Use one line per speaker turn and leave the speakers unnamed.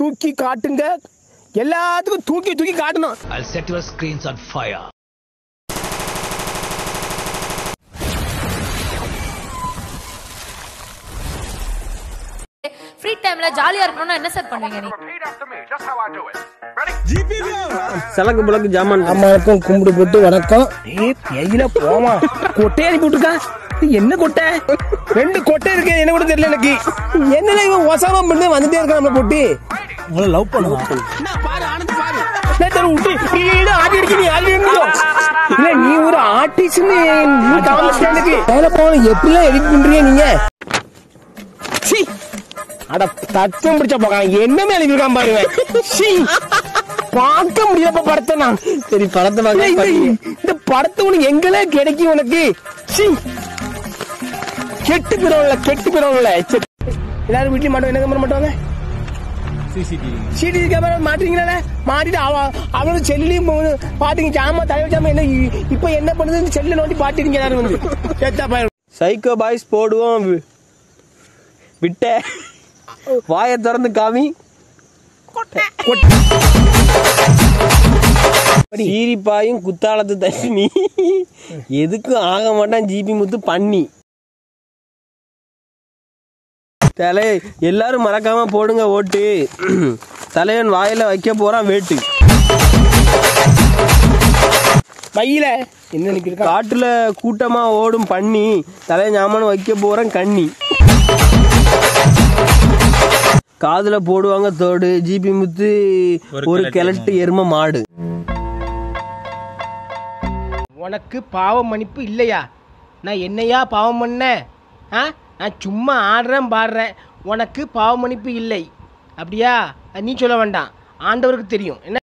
தூக்கி காட்டுங்க எல்லாத்துக்கும் தூக்கி தூக்கி காட்டணும்
I'll set your screens on fire.
Free டைம்ல ஜாலியா இருக்கணும்னா என்ன சார் பண்ணுவீங்க நீங்க
சலக்கு புலக்கு ஜாமான்
அம்மாவுக்கும் கும்பிடு போட்டு வணக்கம் ஏய் பெயில போமா கொட்டை அனுப்பி விட்டுருக்கா இது என்ன கொட்டை ரெண்டு கொட்டை இருக்கு என்ன கூட தெரியல எனக்கு என்னடா இவன் ஒசாம பண்ணி வந்துட்டே இருக்கான் நம்மள போட்டு
உங்களை லவ் பண்ணுவான்
பாரு ஆனந்த் பாரு டேய், தரு விட்டு நீ ஆடி அடிக்க நீ ஆடி இருந்தோ இல்ல நீ ஒரு ஆர்டிஸ்ட்னு நீ காமிச்சிட்ட எனக்கு மேல போன எப்படிலாம் எடிட் பண்றீங்க நீங்க சீ அட தத்துவம் பிடிச்ச போகான் என்ன மேல இருக்கான் பாருங்க சீ பார்க்க முடியலப்ப படத்தை நான்
சரி படத்தை
இல்ல,
பார்க்க
இந்த- இந்த படத்தை உனக்கு எங்கெல்லாம் கிடைக்கும் உனக்கு சீ கெட்டு போயிடும்ல கெட்டு போயிடும்ல சரி. எல்லாரும் வீட்லயும் மாட்டோம் என்ன கேமரா மாட்டோங்க சிடி கேமரா மாட்டீங்களா மாட்டிட்டு அவ அவனும் செல்லையும் பாட்டுங்க ஜாமா தலைவ ஜாமா என்ன இ- இப்ப என்ன பண்ணுது செல்ல நோண்டி பாட்டிருங்க எல்லாரும் வந்து சேத்தா பையன்
சைக்கோ பாய்ஸ் போடுவோம் வி- விட்ட வாயை திறந்து காமி சீரிப்பாயும் குத்தாலத்து தண்ணி எதுக்கும் ஆக மாட்டான் ஜிபி முத்து பண்ணி தலை எல்லாரும் மறக்காம போடுங்க ஓட்டு தலைவன் வாயில வைக்க போறான் வேட்டு
பையில என்ன நிக்கிறா
காட்டுல கூட்டமா ஓடும் பண்ணி தலை ஞாபகம் வைக்க போறேன் கண்ணி காதுல போடுவாங்க தோடு ஜிபி முத்து ஒரு கிழட்டு எரும மாடு
உனக்கு பாவம் மன்னிப்பு இல்லையா நான் என்னையா பாவம் பண்ணேன் ஆ நான் சும்மா ஆடுறேன் பாடுறேன் உனக்கு பாவ மன்னிப்பு இல்லை அப்படியா அது நீ சொல்ல வேண்டாம் ஆண்டவருக்கு தெரியும் என்ன